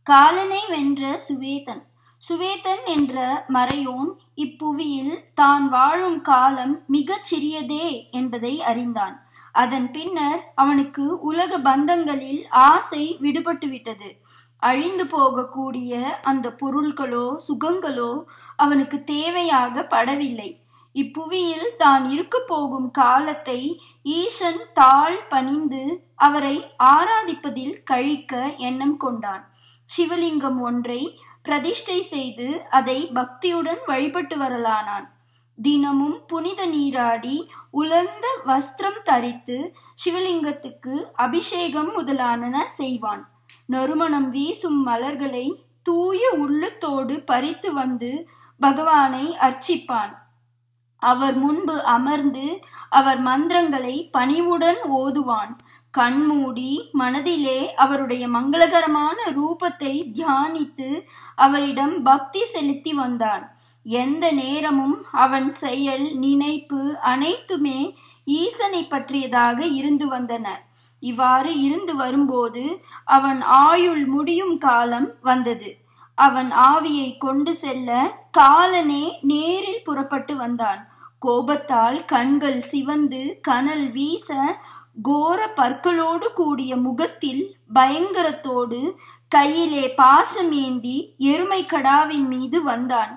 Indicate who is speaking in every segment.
Speaker 1: காலனை வென்ற சுவேதன் சுவேதன் என்ற மறையோன் இப்புவியில் தான் வாழும் காலம் மிகச் சிறியதே என்பதை அறிந்தான் அதன் பின்னர் அவனுக்கு உலக பந்தங்களில் ஆசை விடுபட்டு விட்டது அழிந்து போகக்கூடிய அந்த பொருள்களோ சுகங்களோ அவனுக்கு தேவையாக படவில்லை இப்புவியில் தான் இருக்க போகும் காலத்தை ஈசன் தாழ் பணிந்து அவரை ஆராதிப்பதில் கழிக்க எண்ணம் கொண்டான் சிவலிங்கம் ஒன்றை பிரதிஷ்டை செய்து அதை பக்தியுடன் வழிபட்டு வரலானான் தினமும் புனித நீராடி உலர்ந்த வஸ்திரம் தரித்து சிவலிங்கத்துக்கு அபிஷேகம் முதலானன செய்வான் நறுமணம் வீசும் மலர்களை தூய உள்ளத்தோடு பறித்து வந்து பகவானை அர்ச்சிப்பான் அவர் முன்பு அமர்ந்து அவர் மந்திரங்களை பணிவுடன் ஓதுவான் கண்மூடி மனதிலே அவருடைய மங்களகரமான ரூபத்தை தியானித்து அவரிடம் பக்தி செலுத்தி வந்தான் எந்த நேரமும் அவன் செயல் நினைப்பு அனைத்துமே ஈசனை பற்றியதாக இருந்து வந்தன இவ்வாறு இருந்து வரும்போது அவன் ஆயுள் முடியும் காலம் வந்தது அவன் ஆவியை கொண்டு செல்ல காலனே நேரில் புறப்பட்டு வந்தான் கோபத்தால் கண்கள் சிவந்து கனல் வீச கோர பற்களோடு கூடிய முகத்தில் பயங்கரத்தோடு கையிலே பாசமேந்தி எருமை கடாவின் மீது வந்தான்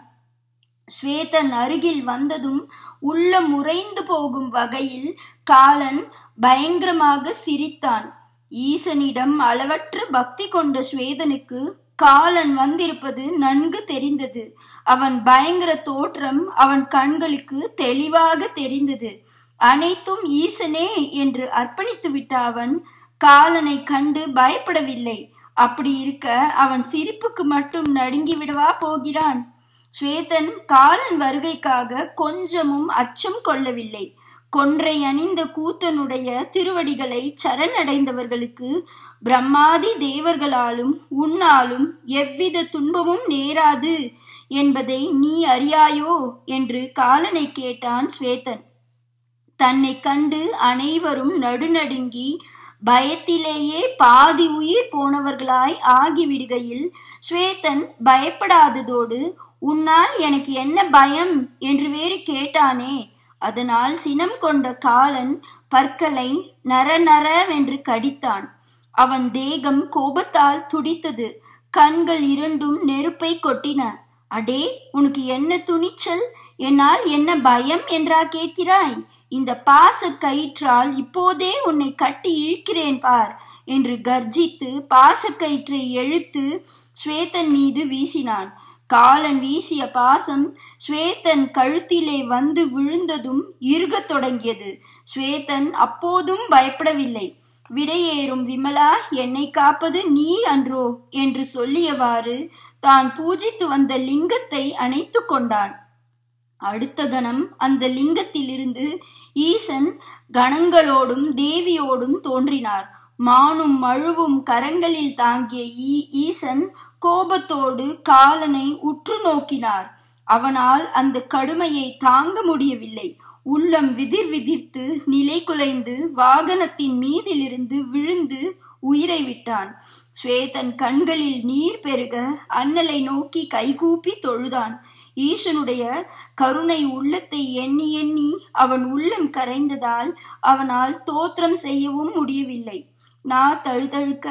Speaker 1: ஸ்வேதன் அருகில் வந்ததும் உள்ள முறைந்து போகும் வகையில் காலன் பயங்கரமாக சிரித்தான் ஈசனிடம் அளவற்ற பக்தி கொண்ட ஸ்வேதனுக்கு காலன் வந்திருப்பது நன்கு தெரிந்தது அவன் பயங்கர தோற்றம் அவன் கண்களுக்கு தெளிவாக தெரிந்தது அனைத்தும் ஈசனே என்று அர்ப்பணித்து விட்ட அவன் காலனை கண்டு பயப்படவில்லை அப்படி இருக்க அவன் சிரிப்புக்கு மட்டும் நடுங்கி விடவா போகிறான் ஸ்வேதன் காலன் வருகைக்காக கொஞ்சமும் அச்சம் கொள்ளவில்லை கொன்றை அணிந்த கூத்தனுடைய திருவடிகளை சரணடைந்தவர்களுக்கு பிரம்மாதி தேவர்களாலும் உன்னாலும் எவ்வித துன்பமும் நேராது என்பதை நீ அறியாயோ என்று காலனை கேட்டான் ஸ்வேதன் தன்னை கண்டு அனைவரும் நடுநடுங்கி பயத்திலேயே பாதி உயிர் போனவர்களாய் ஆகிவிடுகையில் ஸ்வேதன் பயப்படாததோடு உன்னால் எனக்கு என்ன பயம் என்று வேறு கேட்டானே அதனால் சினம் கொண்ட காலன் பற்களை நர நரவென்று கடித்தான் அவன் தேகம் கோபத்தால் துடித்தது கண்கள் இரண்டும் நெருப்பை கொட்டின அடே உனக்கு என்ன துணிச்சல் என்னால் என்ன பயம் என்றா கேட்கிறாய் இந்த பாச கயிற்றால் இப்போதே உன்னை கட்டி இழுக்கிறேன் பார் என்று கர்ஜித்து பாசக்கயிற்றை எழுத்து ஸ்வேதன் மீது வீசினான் காலன் வீசிய பாசம் ஸ்வேதன் கழுத்திலே வந்து விழுந்ததும் இறுகத் தொடங்கியது ஸ்வேதன் அப்போதும் பயப்படவில்லை விடையேறும் விமலா என்னை காப்பது நீ அன்றோ என்று சொல்லியவாறு தான் பூஜித்து வந்த லிங்கத்தை அணைத்து கொண்டான் அடுத்த கணம் அந்த லிங்கத்திலிருந்து ஈசன் கணங்களோடும் தேவியோடும் தோன்றினார் மானும் மழுவும் கரங்களில் தாங்கிய ஈ ஈசன் கோபத்தோடு காலனை உற்று நோக்கினார் அவனால் அந்த கடுமையை தாங்க முடியவில்லை உள்ளம் விதிர் விதிர்த்து நிலை குலைந்து வாகனத்தின் மீதிலிருந்து விழுந்து உயிரை விட்டான் ஸ்வேதன் கண்களில் நீர் பெருக அண்ணலை நோக்கி கைகூப்பி தொழுதான் ஈசனுடைய கருணை உள்ளத்தை எண்ணி எண்ணி அவன் உள்ளம் கரைந்ததால் அவனால் தோற்றம் செய்யவும் முடியவில்லை நான் தழுதழுக்க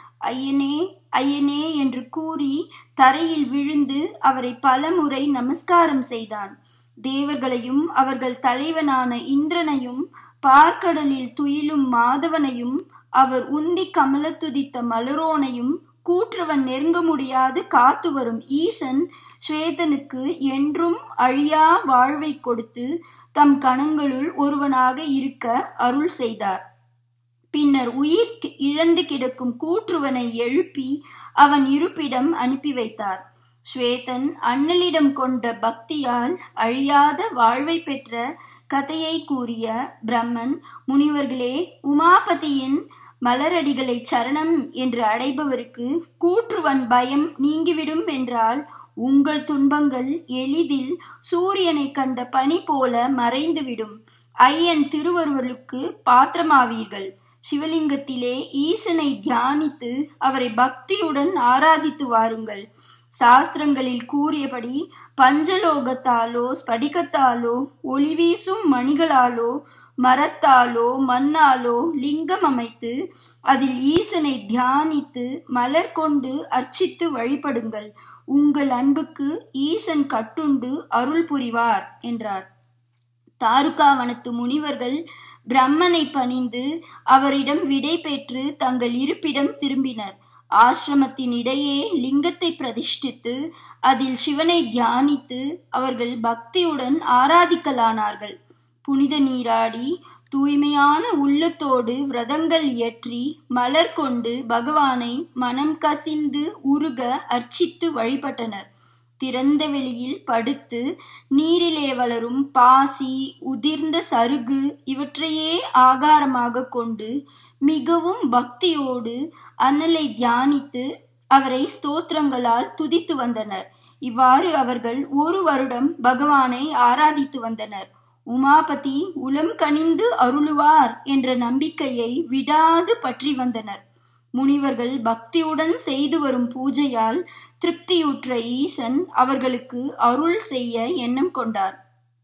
Speaker 1: ஐயனே ஐயனே என்று கூறி தரையில் விழுந்து அவரை பலமுறை நமஸ்காரம் செய்தான் தேவர்களையும் அவர்கள் தலைவனான இந்திரனையும் பார்க்கடலில் துயிலும் மாதவனையும் அவர் உந்தி கமல துதித்த மலரோனையும் கூற்றுவன் நெருங்க முடியாது காத்து வரும் ஈசன் ஸ்வேதனுக்கு என்றும் அழியா வாழ்வை கொடுத்து தம் கணங்களுள் ஒருவனாக இருக்க அருள் செய்தார் பின்னர் உயிர் இழந்து கிடக்கும் கூற்றுவனை எழுப்பி அவன் இருப்பிடம் அனுப்பி வைத்தார் ஸ்வேதன் அண்ணலிடம் கொண்ட பக்தியால் அழியாத வாழ்வை பெற்ற கதையை கூறிய பிரம்மன் முனிவர்களே உமாபதியின் மலரடிகளை சரணம் என்று அடைபவருக்கு கூற்றுவன் பயம் நீங்கிவிடும் என்றால் உங்கள் துன்பங்கள் எளிதில் சூரியனை கண்ட பனி போல மறைந்துவிடும் ஐயன் திருவருவலுக்கு பாத்திரமாவீர்கள் சிவலிங்கத்திலே ஈசனை தியானித்து அவரை பக்தியுடன் ஆராதித்து வாருங்கள் சாஸ்திரங்களில் கூறியபடி பஞ்சலோகத்தாலோ ஸ்படிகத்தாலோ ஒளி வீசும் மணிகளாலோ மரத்தாலோ மண்ணாலோ லிங்கம் அமைத்து அதில் ஈசனை தியானித்து மலர் கொண்டு அர்ச்சித்து வழிபடுங்கள் உங்கள் அன்புக்கு ஈசன் கட்டுண்டு அருள் புரிவார் என்றார் தாருகாவனத்து முனிவர்கள் பிரம்மனை பணிந்து அவரிடம் விடை பெற்று தங்கள் இருப்பிடம் திரும்பினர் ஆசிரமத்தின் இடையே லிங்கத்தை பிரதிஷ்டித்து அதில் சிவனை தியானித்து அவர்கள் பக்தியுடன் ஆராதிக்கலானார்கள் புனித நீராடி தூய்மையான உள்ளத்தோடு விரதங்கள் இயற்றி மலர் கொண்டு பகவானை மனம் கசிந்து உருக அர்ச்சித்து வழிபட்டனர் திறந்த வெளியில் படுத்து நீரிலே வளரும் பாசி உதிர்ந்த சருகு இவற்றையே ஆகாரமாக கொண்டு மிகவும் பக்தியோடு அண்ணலை தியானித்து அவரை ஸ்தோத்திரங்களால் துதித்து வந்தனர் இவ்வாறு அவர்கள் ஒரு வருடம் பகவானை ஆராதித்து வந்தனர் உமாபதி உளம் கனிந்து அருளுவார் என்ற நம்பிக்கையை விடாது பற்றி வந்தனர் முனிவர்கள் பக்தியுடன் செய்து வரும் பூஜையால் திருப்தியுற்ற ஈசன் அவர்களுக்கு அருள் செய்ய எண்ணம் கொண்டார்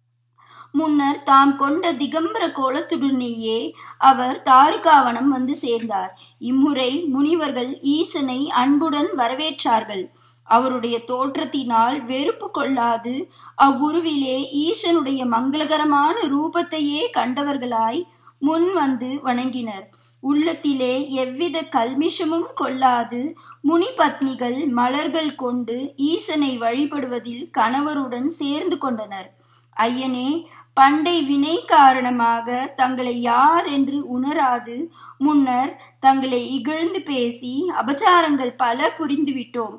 Speaker 1: முன்னர் தாம் கொண்ட திகம்பர கோலத்துடனேயே அவர் தாருகாவனம் வந்து சேர்ந்தார் இம்முறை முனிவர்கள் ஈசனை அன்புடன் வரவேற்றார்கள் அவருடைய தோற்றத்தினால் வெறுப்பு கொள்ளாது அவ்வுருவிலே ஈசனுடைய மங்களகரமான ரூபத்தையே கண்டவர்களாய் முன் வந்து வணங்கினர் உள்ளத்திலே எவ்வித கல்மிஷமும் கொள்ளாது முனி பத்னிகள் மலர்கள் கொண்டு ஈசனை வழிபடுவதில் கணவருடன் சேர்ந்து கொண்டனர் ஐயனே பண்டை வினை காரணமாக தங்களை யார் என்று உணராது முன்னர் தங்களை இகழ்ந்து பேசி அபச்சாரங்கள் பல புரிந்துவிட்டோம்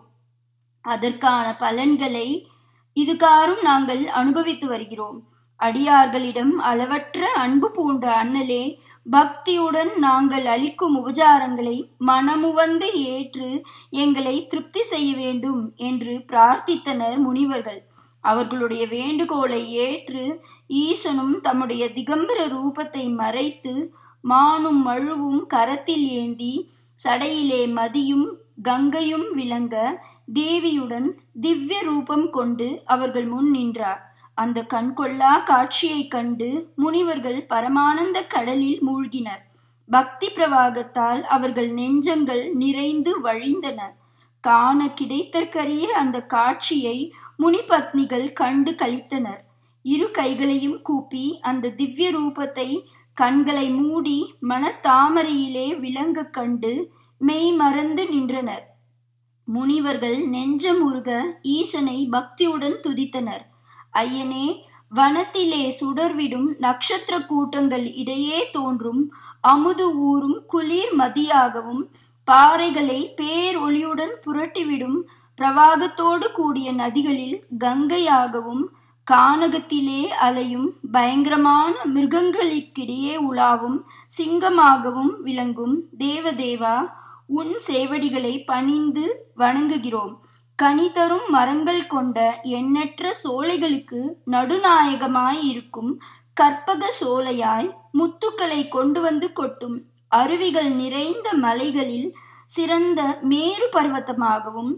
Speaker 1: அதற்கான பலன்களை இதுகாரும் நாங்கள் அனுபவித்து வருகிறோம் அடியார்களிடம் அளவற்ற அன்பு பூண்ட அண்ணலே பக்தியுடன் நாங்கள் அளிக்கும் உபச்சாரங்களை மனமுவந்து ஏற்று எங்களை திருப்தி செய்ய வேண்டும் என்று பிரார்த்தித்தனர் முனிவர்கள் அவர்களுடைய வேண்டுகோளை ஏற்று ஈசனும் தம்முடைய திகம்பர ரூபத்தை மறைத்து மானும் மழுவும் கரத்தில் ஏந்தி சடையிலே மதியும் கங்கையும் விளங்க தேவியுடன் திவ்ய ரூபம் கொண்டு அவர்கள் முன் நின்றார் அந்த கண்கொள்ளா காட்சியைக் கண்டு முனிவர்கள் பரமானந்த கடலில் மூழ்கினர் பக்தி பிரவாகத்தால் அவர்கள் நெஞ்சங்கள் நிறைந்து வழிந்தன காண கிடைத்தற்கரிய அந்த காட்சியை முனிபத்னிகள் கண்டு கழித்தனர் இரு கைகளையும் கூப்பி அந்த திவ்ய ரூபத்தை கண்களை மூடி மனத்தாமரையிலே விளங்க கண்டு மெய் மறந்து நின்றனர் முனிவர்கள் நெஞ்சம் உருக ஈசனை பக்தியுடன் துதித்தனர் ஐயனே வனத்திலே சுடர்விடும் நட்சத்திர கூட்டங்கள் இடையே தோன்றும் அமுது ஊறும் குளிர் மதியாகவும் பாறைகளை பேர் ஒளியுடன் புரட்டிவிடும் பிரவாகத்தோடு கூடிய நதிகளில் கங்கையாகவும் கானகத்திலே அலையும் பயங்கரமான மிருகங்களுக்கிடையே உலாவும் சிங்கமாகவும் விளங்கும் தேவதேவா உன் சேவடிகளை பணிந்து வணங்குகிறோம் கனி தரும் மரங்கள் கொண்ட எண்ணற்ற சோலைகளுக்கு நடுநாயகமாய் இருக்கும் கற்பக சோலையாய் முத்துக்களை கொண்டு வந்து கொட்டும் அருவிகள் நிறைந்த மலைகளில் சிறந்த மேரு பர்வத்தமாகவும்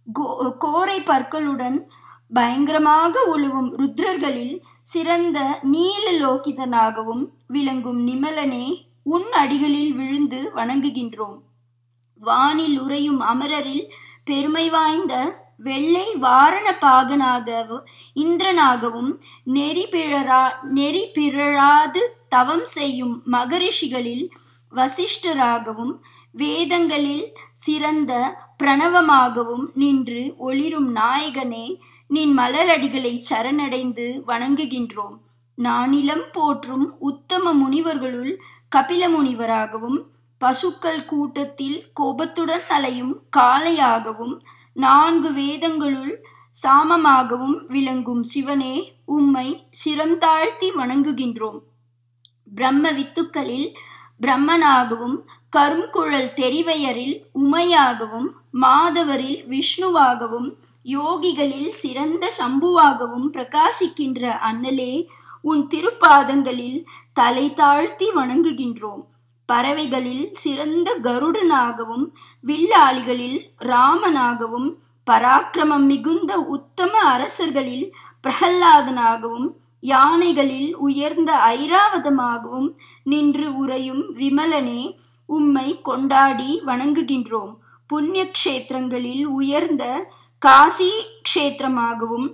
Speaker 1: கோரை பற்களுடன் பயங்கரமாக உழுவும் ருத்ரர்களில் சிறந்த நீல லோகிதனாகவும் விளங்கும் நிமலனே உன் அடிகளில் விழுந்து வணங்குகின்றோம் வானில் உறையும் அமரரில் பெருமை வாய்ந்த வெள்ளை வாரண பாகனாக இந்திரனாகவும் நெறி பிழரா நெறி பிறழாது தவம் செய்யும் மகரிஷிகளில் வசிஷ்டராகவும் வேதங்களில் சிறந்த பிரணவமாகவும் நின்று ஒளிரும் நாயகனே நின் மலரடிகளை சரணடைந்து வணங்குகின்றோம் நானிலம் போற்றும் உத்தம முனிவர்களுள் கபில முனிவராகவும் பசுக்கள் கூட்டத்தில் கோபத்துடன் அலையும் காளையாகவும் நான்கு வேதங்களுள் சாமமாகவும் விளங்கும் சிவனே உம்மை சிரம் தாழ்த்தி வணங்குகின்றோம் பிரம்ம வித்துக்களில் பிரம்மனாகவும் கருங்குழல் தெரிவையரில் உமையாகவும் மாதவரில் விஷ்ணுவாகவும் யோகிகளில் சிறந்த சம்புவாகவும் பிரகாசிக்கின்ற அண்ணலே உன் திருப்பாதங்களில் தலை தாழ்த்தி வணங்குகின்றோம் பறவைகளில் சிறந்த கருடனாகவும் வில்லாளிகளில் ராமனாகவும் பராக்கிரமம் மிகுந்த உத்தம அரசர்களில் பிரகல்லாதனாகவும் யானைகளில் உயர்ந்த ஐராவதமாகவும் நின்று உறையும் விமலனே உம்மை கொண்டாடி வணங்குகின்றோம் புண்ணிய கஷேத்திரங்களில் உயர்ந்த காசி கஷேத்திரமாகவும்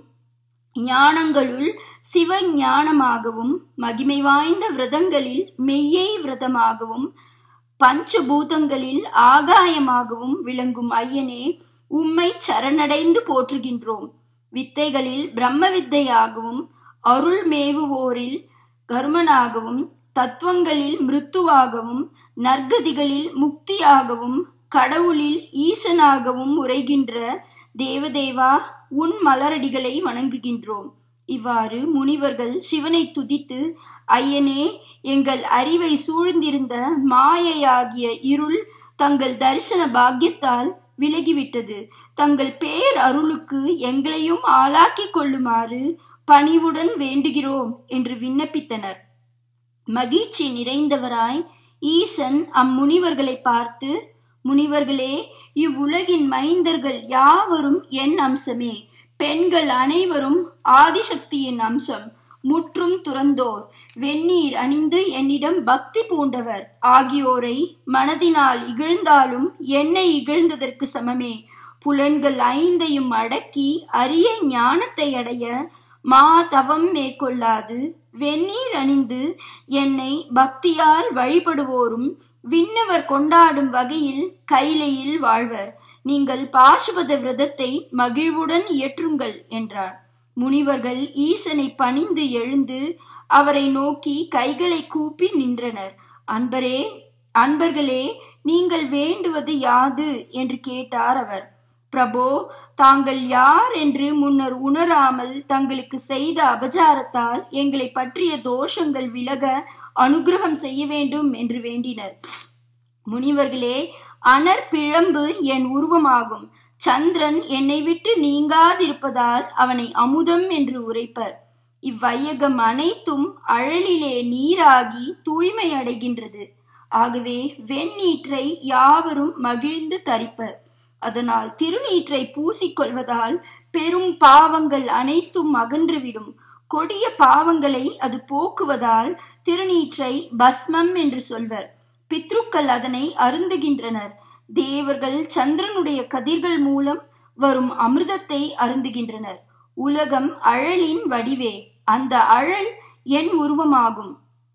Speaker 1: ஞானங்களுள் சிவ ஞானமாகவும் மகிமை வாய்ந்த விரதங்களில் மெய்யை விரதமாகவும் பஞ்சபூதங்களில் ஆகாயமாகவும் விளங்கும் ஐயனே உம்மை சரணடைந்து போற்றுகின்றோம் வித்தைகளில் பிரம்ம வித்தையாகவும் அருள் மேவுவோரில் கர்மனாகவும் தத்துவங்களில் மிருத்துவாகவும் நற்கதிகளில் முக்தியாகவும் கடவுளில் ஈசனாகவும் உரைகின்ற தேவதேவா உன் மலரடிகளை வணங்குகின்றோம் இவ்வாறு முனிவர்கள் சிவனை துதித்து ஐயனே எங்கள் அறிவை சூழ்ந்திருந்த மாயையாகிய இருள் தங்கள் தரிசன பாக்கியத்தால் விலகிவிட்டது தங்கள் பேர் அருளுக்கு எங்களையும் ஆளாக்கிக் கொள்ளுமாறு பணிவுடன் வேண்டுகிறோம் என்று விண்ணப்பித்தனர் மகிழ்ச்சி நிறைந்தவராய் ஈசன் அம்முனிவர்களை பார்த்து முனிவர்களே இவ்வுலகின் மைந்தர்கள் யாவரும் என் அம்சமே பெண்கள் அனைவரும் ஆதிசக்தியின் அம்சம் முற்றும் துறந்தோர் வெந்நீர் அணிந்து என்னிடம் பக்தி பூண்டவர் ஆகியோரை மனதினால் இகழ்ந்தாலும் என்னை இகழ்ந்ததற்கு சமமே புலன்கள் ஐந்தையும் அடக்கி அரிய ஞானத்தை அடைய மா தவம் மேற்கொள்ளாது வெந்நீர் அணிந்து என்னை பக்தியால் வழிபடுவோரும் விண்ணவர் கொண்டாடும் வகையில் கைலையில் வாழ்வர் நீங்கள் பாசுபத விரதத்தை மகிழ்வுடன் இயற்றுங்கள் என்றார் முனிவர்கள் ஈசனை பணிந்து எழுந்து அவரை நோக்கி கைகளை கூப்பி நின்றனர் அன்பரே அன்பர்களே நீங்கள் வேண்டுவது யாது என்று கேட்டார் அவர் பிரபோ தாங்கள் யார் என்று முன்னர் உணராமல் தங்களுக்கு செய்த அபச்சாரத்தால் எங்களை பற்றிய தோஷங்கள் விலக அனுகிரகம் செய்ய வேண்டும் என்று வேண்டினர் முனிவர்களே அனர் பிழம்பு என் உருவமாகும் சந்திரன் என்னை விட்டு நீங்காதிருப்பதால் அவனை அமுதம் என்று உரைப்பர் இவ்வையகம் அனைத்தும் அழலிலே நீராகி தூய்மை அடைகின்றது ஆகவே வெண்ணீற்றை யாவரும் மகிழ்ந்து தரிப்பர் அதனால் திருநீற்றை பூசிக்கொள்வதால் பெரும் பாவங்கள் அனைத்தும் அகன்றுவிடும் கொடிய பாவங்களை அது போக்குவதால் திருநீற்றை பஸ்மம் என்று சொல்வர் பித்ருக்கள் அதனை அருந்துகின்றனர் தேவர்கள் சந்திரனுடைய கதிர்கள் மூலம் வரும் அமிர்தத்தை அருந்துகின்றனர் உலகம் அழலின் வடிவே அந்த அழல் என் உருவமாகும்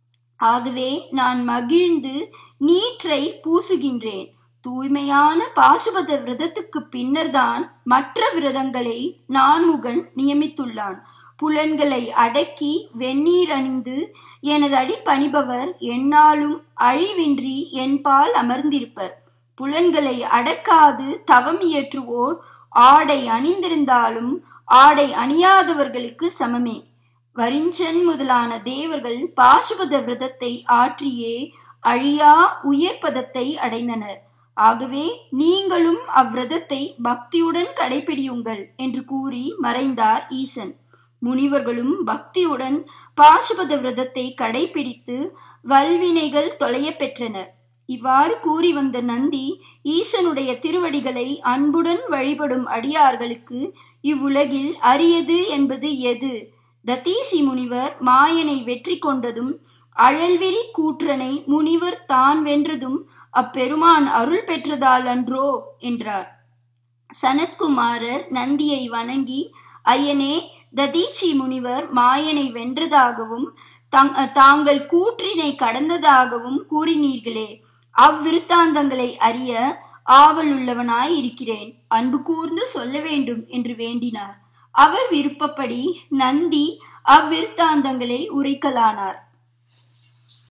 Speaker 1: ஆகவே நான் மகிழ்ந்து நீற்றை பூசுகின்றேன் தூய்மையான பாசுபத விரதத்துக்கு பின்னர்தான் மற்ற விரதங்களை நான்முகன் நியமித்துள்ளான் புலன்களை அடக்கி வெந்நீர் அணிந்து எனது அடி பணிபவர் என்னாலும் அழிவின்றி என்பால் அமர்ந்திருப்பர் புலன்களை அடக்காது தவம் இயற்றுவோர் ஆடை அணிந்திருந்தாலும் ஆடை அணியாதவர்களுக்கு சமமே வரிஞ்சன் முதலான தேவர்கள் பாசுபத விரதத்தை ஆற்றியே அழியா உயர் பதத்தை அடைந்தனர் ஆகவே நீங்களும் அவ்விரதத்தை பக்தியுடன் கடைபிடியுங்கள் என்று கூறி மறைந்தார் ஈசன் முனிவர்களும் பக்தியுடன் பாசுபத விரதத்தை கடைபிடித்து வல்வினைகள் தொலைய பெற்றனர் இவ்வாறு கூறி வந்த நந்தி ஈசனுடைய திருவடிகளை அன்புடன் வழிபடும் அடியார்களுக்கு இவ்வுலகில் அரியது என்பது எது ததீசி முனிவர் மாயனை வெற்றி கொண்டதும் அழல்விரி கூற்றனை முனிவர் தான் வென்றதும் அப்பெருமான் அருள் பெற்றதால் அன்றோ என்றார் சனத்குமாரர் நந்தியை வணங்கி ஐயனே ததீச்சி முனிவர் மாயனை வென்றதாகவும் தாங்கள் கூற்றினை கடந்ததாகவும் கூறினீர்களே அவ்விருத்தாந்தங்களை அறிய ஆவல் உள்ளவனாய் இருக்கிறேன் அன்பு கூர்ந்து சொல்ல வேண்டும் என்று வேண்டினார் அவர் விருப்பப்படி நந்தி அவ்விருத்தாந்தங்களை உரைக்கலானார்